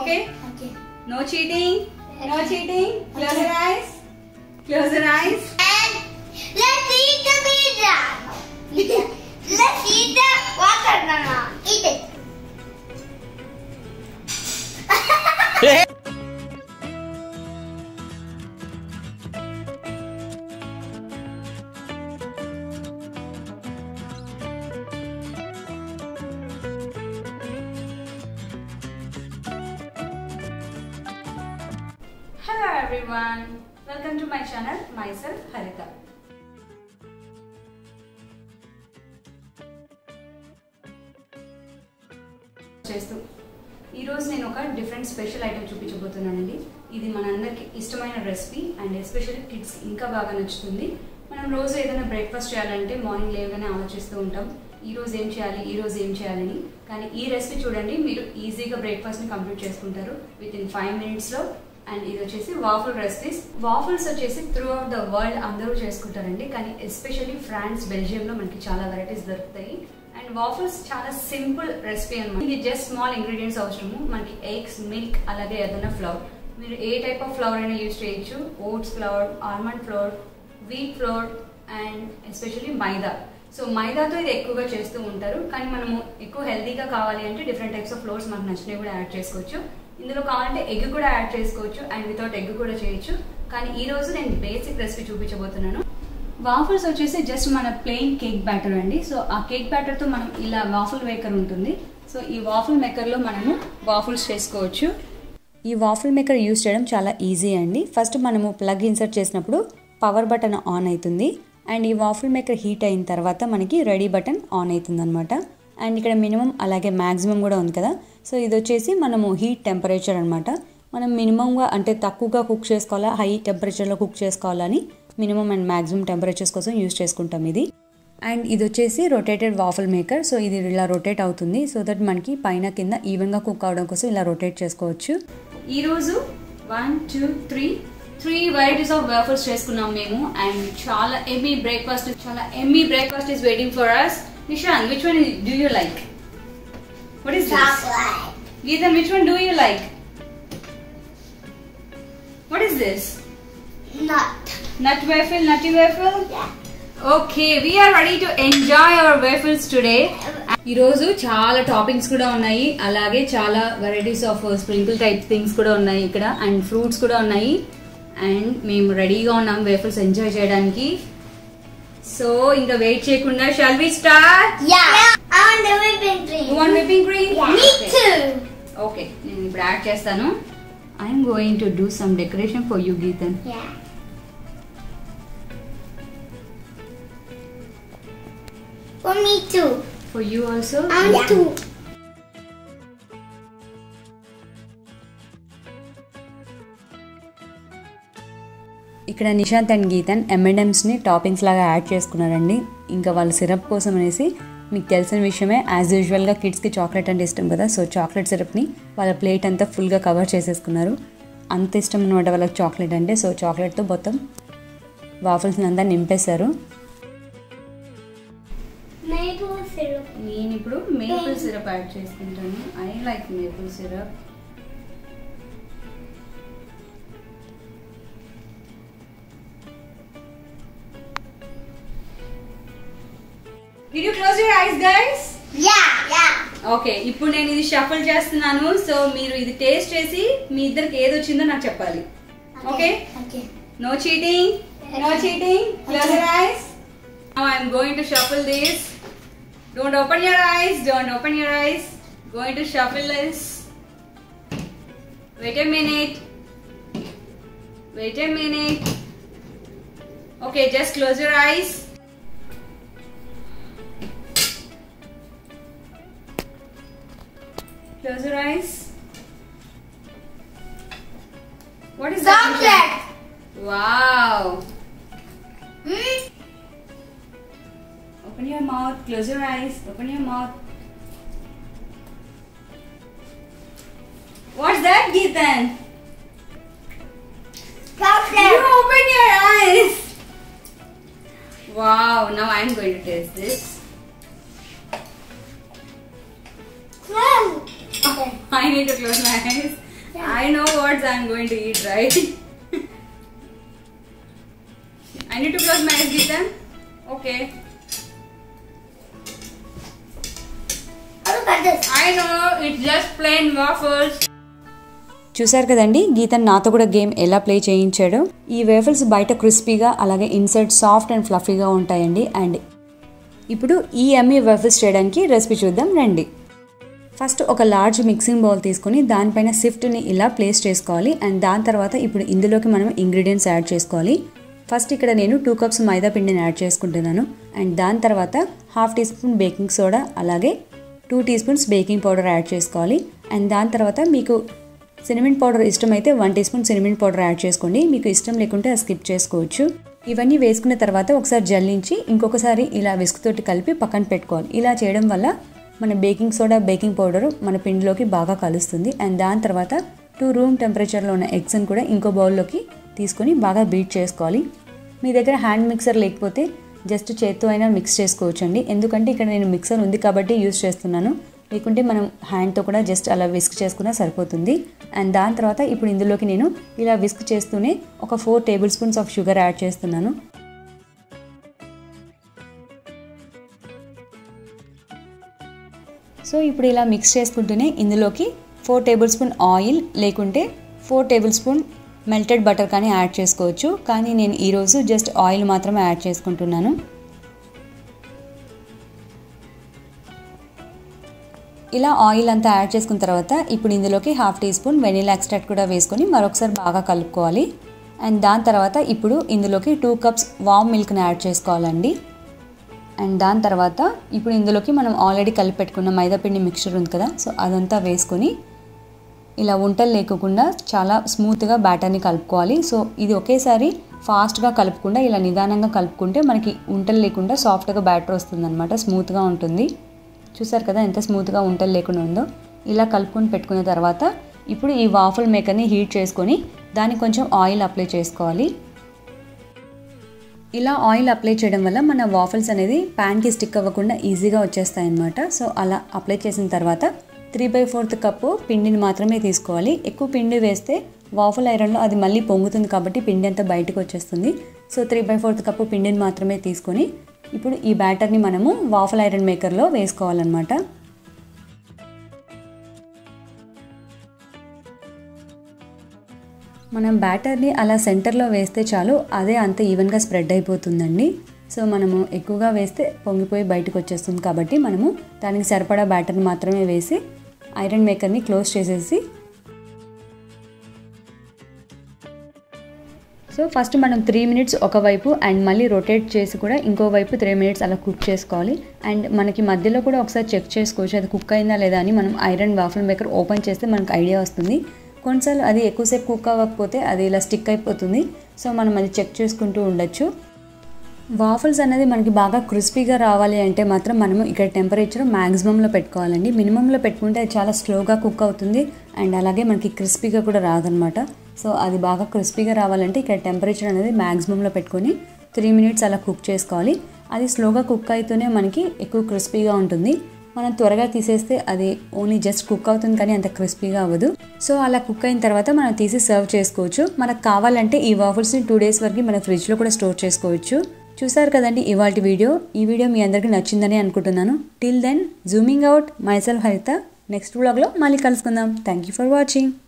Okay? Okay. No cheating. No cheating. Close your eyes. Close your eyes. And let's eat the pizza. let's eat the watermelon. Eat it. Hello everyone. Welcome to my channel. Myself Harita. చేస్తూ ఈరోజు నేను ఒక different special item చూపించబోతున్నానండి ఇది మనందరికి ఇష్టమైన recipe and especially kids ఇంకా బాగా నచ్చుతుంది మనం రోజు ఏదైనా బ్రేక్ఫాస్ట్ చేయాలంటే మార్నింగ్ లేవగానే ఆలోచిస్తూ ఉంటాం ఈ రోజు ఏం చేయాలి ఈ రోజు ఏం చేయాలని కానీ ఈ రెసిపీ చూడండి మీరు ఈజీగా బ్రేక్ఫాస్ట్ని కంప్లీట్ చేసుకుంటారు విత్ ఇన్ ఫైవ్ మినిట్స్లో అండ్ ఇది వచ్చేసి వాఫుల్ రెసిపీస్ వాఫుల్స్ వచ్చేసి త్రూ అవుట్ ద వరల్డ్ అందరూ చేసుకుంటారండి కానీ ఎస్పెషల్లీ ఫ్రాన్స్ బెల్జియంలో మనకి చాలా వెరైటీస్ దొరుకుతాయి అండ్ వాఫుల్స్ చాలా సింపుల్ రెసిపీ అనమాట ఇది జస్ట్ స్మాల్ ఇంగ్రీడియంట్స్ అవసరము మనకి ఎగ్స్ మిల్క్ అలాగే ఏదైనా ఫ్లవర్ మీరు ఏ టైప్ ఆఫ్ ఫ్లవర్ అయినా యూజ్ చేయొచ్చు oats flour almond flour wheat flour and especially maida so మైదాతో ఇది ఎక్కువగా చేస్తూ ఉంటారు కానీ మనము ఎక్కువ హెల్తీగా కావాలి అంటే డిఫరెంట్ టైప్స్ ఆఫ్ ఫ్లోర్స్ మనకు నచ్చినవి కూడా యాడ్ చేసుకోవచ్చు ఇందులో కావాలంటే ఎగ్ కూడా యాడ్ చేసుకోవచ్చు అండ్ వితౌట్ ఎగ్ కూడా చేయొచ్చు కానీ ఈ రోజు నేను బేసిక్ రెసిపీ చూపించబోతున్నాను వాఫల్స్ వచ్చేసి జస్ట్ మన ప్లెయిన్ కేక్ బ్యాటర్ అండి సో ఆ కేక్ బ్యాటర్తో మనం ఇలా వాఫుల్ మేకర్ ఉంటుంది సో ఈ వాఫుల్ మేకర్లో మనము వాఫుల్స్ చేసుకోవచ్చు ఈ వాఫుల్ మేకర్ యూస్ చేయడం చాలా ఈజీ అండి ఫస్ట్ మనము ప్లగ్ ఇన్సర్ట్ చేసినప్పుడు పవర్ బటన్ ఆన్ అవుతుంది అండ్ ఈ వాఫుల్ మేకర్ హీట్ అయిన తర్వాత మనకి రెడీ బటన్ ఆన్ అవుతుంది అనమాట అండ్ ఇక్కడ మినిమం అలాగే మ్యాక్సిమం కూడా ఉంది కదా సో ఇది వచ్చేసి మనము హీట్ టెంపరేచర్ అనమాట మనం మినిమంగా అంటే తక్కువగా కుక్ చేసుకోవాలా హై టెంపరేచర్లో కుక్ చేసుకోవాలని మినిమం అండ్ మ్యాక్సిమం టెంపరేచర్స్ కోసం యూస్ చేసుకుంటాం ఇది అండ్ ఇది వచ్చేసి రొటేటెడ్ వాఫల్ మేకర్ సో ఇది ఇలా రొటేట్ అవుతుంది సో దట్ మనకి పైన కింద ఈవెన్గా కుక్ అవడం కోసం ఇలా రొటేట్ చేసుకోవచ్చు ఈరోజు one two three three varieties of wafers చేసుకున్నాం మేము అండ్ చాలా ఎమ్మీ బ్రేక్ఫాస్ట్ చాలా yummy breakfast is waiting for us Nishan which one do you like what is this Chocolate. Geethan which one do you like what is this Nut. Nut waffle nutty waffle Yeah. Okay we are ready to enjoy our waffles today ఈరోజు చాలా toppings కూడా ఉన్నాయి అలాగే చాలా varieties of sprinkle type things కూడా ఉన్నాయి ఇక్కడ and fruits కూడా ఉన్నాయి అండ్ మేము రెడీగా ఉన్నాం వేఫిల్స్ ఎంజాయ్ చేయడానికి సో ఇంకా వెయిట్ చేయకుండా shall we start Yeah. I want the whipping cream. One whipping cream Me too. Okay నేను ఇప్పుడు యాడ్ చేస్తాను I'm going to do some decoration for you Geethan Yeah. For me too. For you also I want two. ఇక్కడ Nishanth and Geethan ఎంఎండ్ఎమ్స్ని toppings లాగా add చేసుకున్నారండి ఇంకా వాళ్ళ syrup కోసం అనేసి మీకు తెలిసిన విషయమే యాజ్ యూజువల్గా కిడ్స్కి చాక్లెట్ అంటే ఇష్టం కదా సో చాక్లెట్ సిరప్ని వాళ్ళ ప్లేట్ అంతా ఫుల్గా కవర్ చేసేసుకున్నారు అంత ఇష్టం అనమాట వాళ్ళకి చాక్లెట్ అంటే సో చాక్లెట్తో మొత్తం వాఫల్స్ని అంతా నింపేశారు Maple syrup. నేను ఇప్పుడు మేపుల్ సిరప్ యాడ్ చేసుకుంటాను I like maple syrup Did you close your eyes, guys? Yeah. Yeah. Okay ఇప్పుడు నేను ఇది షఫల్ చేస్తున్నాను సో మీరు ఇది టేస్ట్ చేసి మీ ఇద్దరికి ఏది వచ్చిందో నాకు చెప్పాలి okay Okay. No cheating no Okay. Cheating close your eyes now I am going to shuffle this don't open your eyes don't open your eyes going to shuffle this wait a minute wait a minute okay just close your eyes Close your eyes. What is that? Chocolate. Wow. Hmm? Open your mouth. Close your eyes. Open your mouth. What's that, Geetan? You Chocolate. open your eyes. Wow. Now I'm going to taste this. Close. I need to close my eyes. I know what I'm going to eat, right? I need to close my eyes, Geetan. Okay. Oh, look at this. I know it's just plain waffles. చూసారు కదండి గీతన్ నాతో కూడా game ఎలా play చేయించాడో ఈ waffles బయట క్రిస్పీగా అలాగే inside soft and ఫ్లఫీగా ఉంటాయండి అండ్ ఇప్పుడు ఈ ఎమ్మీ వేఫల్స్ చేయడానికి రెసిపీ చూద్దాం రండి ఫస్ట్ ఒక లార్జ్ మిక్సింగ్ బౌల్ తీసుకొని దానిపైన సిఫ్ట్ని ఇలా ప్లేస్ చేసుకోవాలి అండ్ దాని తర్వాత ఇప్పుడు ఇందులోకి మనం ఇంగ్రీడియంట్స్ యాడ్ చేసుకోవాలి ఫస్ట్ ఇక్కడ నేను టూ కప్స్ మైదా పిండిని యాడ్ చేసుకుంటున్నాను అండ్ దాని తర్వాత half teaspoon baking soda అలాగే two teaspoons baking powder add చేసుకోవాలి అండ్ దాని తర్వాత మీకు సినిమిన్ పౌడర్ ఇష్టమైతే one teaspoon cinnamon powder add చేసుకోండి మీకు ఇష్టం లేకుంటే అది స్కిప్ చేసుకోవచ్చు ఇవన్నీ వేసుకున్న తర్వాత ఒకసారి జల్లించి ఇంకొకసారి ఇలా విస్క్ తోటి కలిపి పక్కన పెట్టుకోవాలి ఇలా చేయడం వల్ల మన బేకింగ్ సోడా బేకింగ్ పౌడర్ మన పిండిలోకి బాగా కలుస్తుంది అండ్ దాని తర్వాత టూ రూమ్ టెంపరేచర్లో ఉన్న ఎగ్స్ని కూడా ఇంకో బౌల్లోకి తీసుకొని బాగా బీట్ చేసుకోవాలి మీ దగ్గర హ్యాండ్ మిక్సర్ లేకపోతే జస్ట్ చేత్తో అయినా మిక్స్ చేసుకోవచ్చండి ఎందుకంటే ఇక్కడ నేను మిక్సర్ ఉంది కాబట్టి యూస్ చేస్తున్నాను లేకుంటే మనం హ్యాండ్తో కూడా జస్ట్ అలా విస్క్ చేసుకున్నా సరిపోతుంది అండ్ దాని తర్వాత ఇప్పుడు ఇందులోకి నేను ఇలా విస్క్ చేస్తూనే ఒక four tablespoons of sugar add చేస్తున్నాను సో ఇప్పుడు ఇలా మిక్స్ చేసుకుంటూనే ఇందులోకి ఫోర్ టేబుల్ స్పూన్ ఆయిల్ లేకుంటే four tablespoon melted butter కానీ యాడ్ చేసుకోవచ్చు కానీ నేను ఈరోజు జస్ట్ ఆయిల్ మాత్రమే యాడ్ చేసుకుంటున్నాను ఇలా ఆయిల్ అంతా యాడ్ చేసుకున్న తర్వాత ఇప్పుడు ఇందులోకి half teaspoon vanilla extract కూడా వేసుకొని మరొకసారి బాగా కలుపుకోవాలి అండ్ దాని తర్వాత ఇప్పుడు ఇందులోకి టూ కప్స్ వామ్ మిల్క్ని యాడ్ చేసుకోవాలండి అండ్ దాని తర్వాత ఇప్పుడు ఇందులోకి మనం ఆల్రెడీ కలిపి పెట్టుకున్న మైదాపిండి మిక్చర్ ఉంది కదా సో అదంతా వేసుకొని ఇలా వంటలు లేకుండా చాలా స్మూత్గా బ్యాటర్ని కలుపుకోవాలి సో ఇది ఒకేసారి ఫాస్ట్గా కలుపుకుండా ఇలా నిదానంగా కలుపుకుంటే మనకి ఉంటలు లేకుండా సాఫ్ట్గా బ్యాటర్ వస్తుంది అనమాట స్మూత్గా ఉంటుంది చూసారు కదా ఎంత స్మూత్గా ఉంటలు లేకుండా ఉందో ఇలా కలుపుకొని పెట్టుకున్న తర్వాత ఇప్పుడు ఈ వాఫల్ మేకర్ని హీట్ చేసుకొని దానికి కొంచెం ఆయిల్ అప్లై చేసుకోవాలి ఇలా ఆయిల్ అప్లై చేయడం వల్ల మన వాఫల్స్ అనేది ప్యాన్కి స్టిక్ అవ్వకుండా ఈజీగా వచ్చేస్తాయి అన్నమాట సో అలా అప్లై చేసిన తర్వాత త్రీ బై ఫోర్త్ కప్పు పిండిని మాత్రమే తీసుకోవాలి ఎక్కువ పిండి వేస్తే వాఫల్ ఐరన్లో అది మళ్ళీ పొంగుతుంది కాబట్టి పిండి అంతా బయటకు వచ్చేస్తుంది so three by fourth cup పిండిని మాత్రమే తీసుకొని ఇప్పుడు ఈ బ్యాటర్ని మనము వాఫల్ ఐరన్ మేకర్లో వేసుకోవాలన్నమాట మనం బ్యాటర్ని అలా సెంటర్లో వేస్తే చాలు అదే అంత ఈవెన్గా స్ప్రెడ్ అయిపోతుందండి సో మనము ఎక్కువగా వేస్తే పొంగిపోయి బయటకు వచ్చేస్తుంది కాబట్టి మనము దానికి సరిపడా బ్యాటర్ని మాత్రమే వేసి ఐరన్ మేకర్ని క్లోజ్ చేసేసి సో ఫస్ట్ మనం త్రీ మినిట్స్ ఒకవైపు అండ్ మళ్ళీ రొటేట్ చేసి కూడా ఇంకో వైపు త్రీ మినిట్స్ అలా కుక్ చేసుకోవాలి అండ్ మనకి మధ్యలో కూడా ఒకసారి చెక్ చేసుకోవచ్చు అది కుక్ అయిందా లేదా అని మనం ఐరన్ వాఫల్ మేకర్ ఓపెన్ చేస్తే మనకు ఐడియా వస్తుంది కొన్నిసార్లు అది ఎక్కువసేపు కుక్ అవ్వకపోతే అది ఇలా స్టిక్ అయిపోతుంది సో మనం అది చెక్ చేసుకుంటూ ఉండొచ్చు వాఫల్స్ అనేది మనకి బాగా క్రిస్పీగా రావాలి అంటే మాత్రం మనము ఇక్కడ టెంపరేచర్ మ్యాక్సిమంలో పెట్టుకోవాలండి మినిమంలో పెట్టుకుంటే అది చాలా స్లోగా కుక్ అవుతుంది అండ్ అలాగే మనకి క్రిస్పీగా కూడా రాదనమాట సో అది బాగా క్రిస్పీగా రావాలంటే ఇక్కడ టెంపరేచర్ అనేది మ్యాక్సిమంలో పెట్టుకొని త్రీ మినిట్స్ అలా కుక్ చేసుకోవాలి అది స్లోగా కుక్ అవుతూనే మనకి ఎక్కువ క్రిస్పీగా ఉంటుంది మనం త్వరగా తీసేస్తే అది ఓన్లీ జస్ట్ కుక్ అవుతుంది కానీ అంత క్రిస్పీగా అవ్వదు సో అలా కుక్ అయిన తర్వాత మనం తీసి సర్వ్ చేసుకోవచ్చు మనకు కావాలంటే ఈ వాఫల్స్ని టూ డేస్ వరకు మన ఫ్రిడ్జ్లో కూడా స్టోర్ చేసుకోవచ్చు చూసారు కదండి ఇవాళ వీడియో ఈ వీడియో మీ అందరికీ నచ్చిందని అనుకుంటున్నాను till then zooming out myself Haritha next వ్లాగ్లో మళ్ళీ కలుసుకుందాం థ్యాంక్ యూ ఫర్ వాచింగ్